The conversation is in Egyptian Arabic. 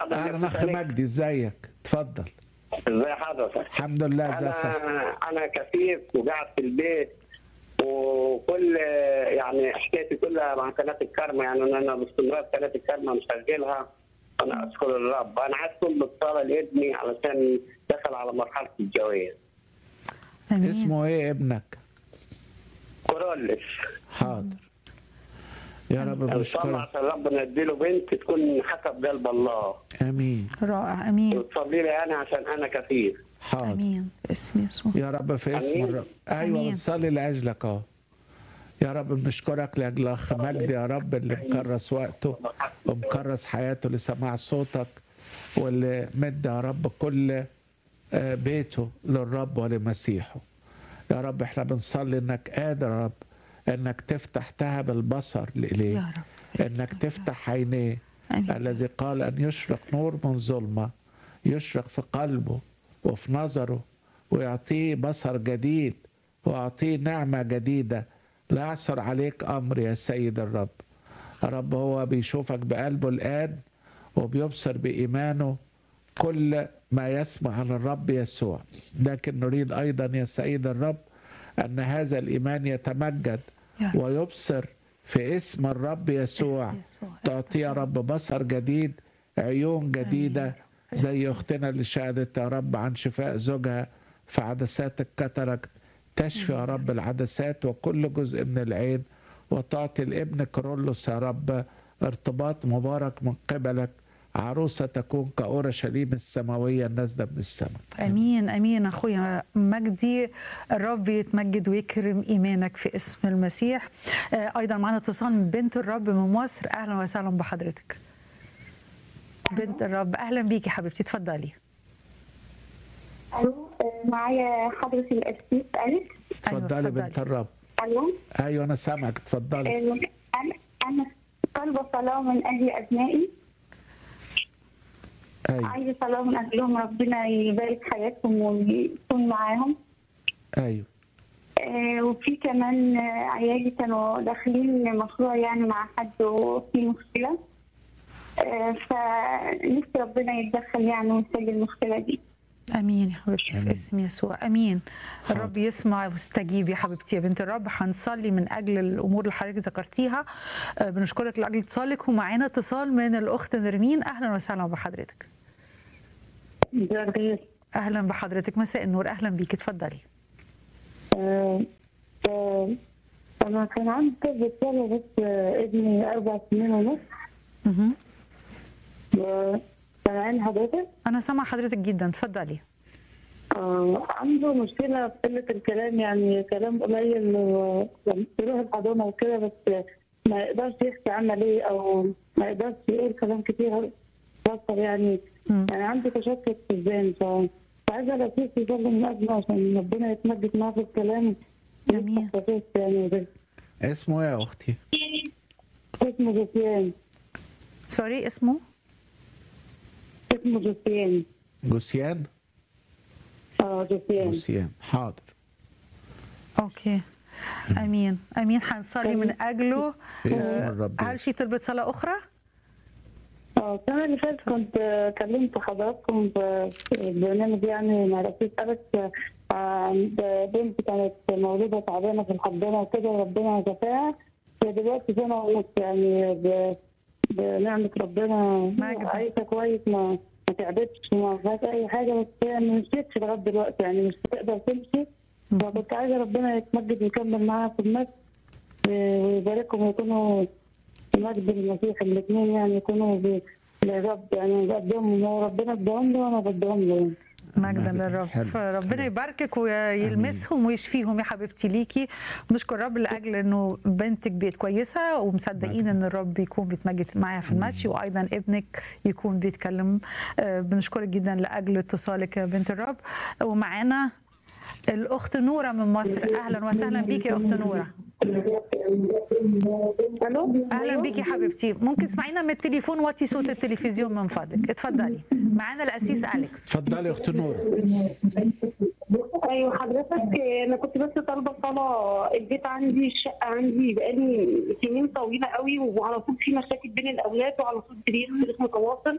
حضرتك اهلا اخ مجدي ازيك اتفضل ازي حضرتك الحمد لله ازي انا صحتك انا كفيف وقاعد في البيت وكل يعني حكايتي كلها مع قناه الكرمه يعني إن انا باستمرار قناه الكرمه مشغلها انا اشكر الرب انا عايز كل بالصلاه لابني علشان دخل على مرحله الجواز امين اسمه ايه ابنك كورولس حاضر يا رب ان شاء الله بشكرك عشان ربنا يديله بنت تكون حسب قلب الله امين رائع امين وتصلي لي انا عشان انا كفيف حاضر امين باسم يسوع يا رب في اسم أمين. الرب ايوه أمين. بنصلي لاجلك اهو يا رب بنشكرك لاجل اخ مجدي يا رب اللي مكرس وقته ومكرس حياته لسماع صوتك واللي مد يا رب كل آه، بيته للرب ولمسيحه يا رب احنا بنصلي انك قادر يا رب انك تفتح تهب البصر اليه يا رب انك تفتح عينيه آمين. الذي قال ان يشرق نور من ظلمه يشرق في قلبه وفي نظره ويعطيه بصر جديد ويعطيه نعمه جديده لا يعثر عليك امر يا سيد الرب يا رب هو بيشوفك بقلبه الان وبيبصر بايمانه كل ما يسمع عن الرب يسوع لكن نريد ايضا يا سيد الرب ان هذا الايمان يتمجد يا رب. ويبصر في اسم الرب يسوع اسم يسوع. تعطي يا رب بصر جديد عيون جديدة زي أختنا اللي شهدت يا رب عن شفاء زوجها في عدسات الكتركت تشفي يا رب العدسات وكل جزء من العين وتعطي الابن كرولوس يا رب ارتباط مبارك من قبلك عروسة تكون كأورشليم السماوية النازلة من السماء امين امين اخويا مجدي الرب يتمجد ويكرم ايمانك في اسم المسيح آه، ايضا معنا اتصال من بنت الرب من مصر اهلا وسهلا بحضرتك بنت الرب اهلا بيكي حبيبتي اتفضلي الو آه، معايا حضرة القسيس أليس أيوة، اتفضلي اتفضلي. بنت الرب الو أيوة أنا سامعك اتفضلي آه، انا انا طالبة صلاة من اجل ابنائي أيوة عايزة صلاة من اجلهم ربنا يبارك حياتهم ويكون معاهم أيوة آه، وفي كمان آه، عيالي كانوا داخلين مشروع يعني مع حد وفي مشكلة آه، فنفسي ربنا يتدخل يعني ويحل المشكلة دي امين يا حبيبتي آمين. في اسم يسوع امين حاضر. الرب يسمع ويستجيب يا حبيبتي يا بنت الرب هنصلي من اجل الامور اللي حضرتك ذكرتيها آه، بنشكرك لاجل اتصالك ومعانا اتصال من الاخت نرمين اهلا وسهلا بحضرتك جرجير اهلا بحضرتك مساء النور اهلا بيكي اتفضلي آه، آه، أنا كان عندي طفل صغير بس آه، ابني أربع سنين ونص مهم. آه، سامعين حضرتك؟ انا سامعه حضرتك جدا اتفضلي آه، عنده مشكلة في قلة الكلام يعني كلام قليل و- لما يروح الحضانة وكده بس ما يقدرش يحكي عمل ايه أو ما يقدرش يقول كلام كتير بطل يعني مم. يعني عنده تشتت في الذهن ف- فعايزة الأسيس يصلي من أجله عشان ربنا يتمجد معاه في الكلام جميل. ويفتح تشتت يعني وده. اسمه إيه يا أختي اسمه جوسيان سوري اسمه اسمه جوسيان جوسيان اه جوسيان جوسيان حاضر اوكي امين امين هنصلي من اجله في اسم آه، الرب هل في طلبة صلاة أخرى؟ اه السنة اللي فاتت كنت آه، كلمت حضراتكم في برنامج يعني مع رئيس ألف عن بنت كانت مولودة تعبانة في الحضانة وكده وربنا شفاها هي دلوقتي سنة ونص يعني ب- بنعمة ربنا مجد. عايشة كويس ما ما تعبتش وما فيهاش أي حاجة بس هي ما مشيتش لغاية دلوقتي يعني مش بتقدر تمشي فكنت عايزة ربنا يتمجد ويكمل معاها في المجد ويباركهم ويكونوا في مجد المسيح الاثنين يعني يكونوا ب- للرب يعني بقدمهم هو ربنا اداهم له وانا بديهم له يعني. مجدا مجد. للرب حلو. ربنا يباركك ويلمسهم ويشفيهم يا حبيبتي ليكي ونشكر الرب لاجل انه بنتك بقت كويسه ومصدقين ان الرب يكون بيتمجد معاها في المشي وايضا ابنك يكون بيتكلم آه، بنشكرك جدا لاجل اتصالك يا بنت الرب ومعانا الاخت نوره من مصر اهلا وسهلا بيكي يا اخت نوره الو اهلا بيكي حبيبتي ممكن تسمعينا من التليفون وطي صوت التلفزيون من فضلك اتفضلي معانا الاسيس اليكس اتفضلي يا أخت نور ايوه حضرتك انا كنت بس طالبه صلاه البيت عندي الشقه عندي بقالي سنين طويله قوي وعلى طول في مشاكل بين الاولاد وعلى طول سرير متواصل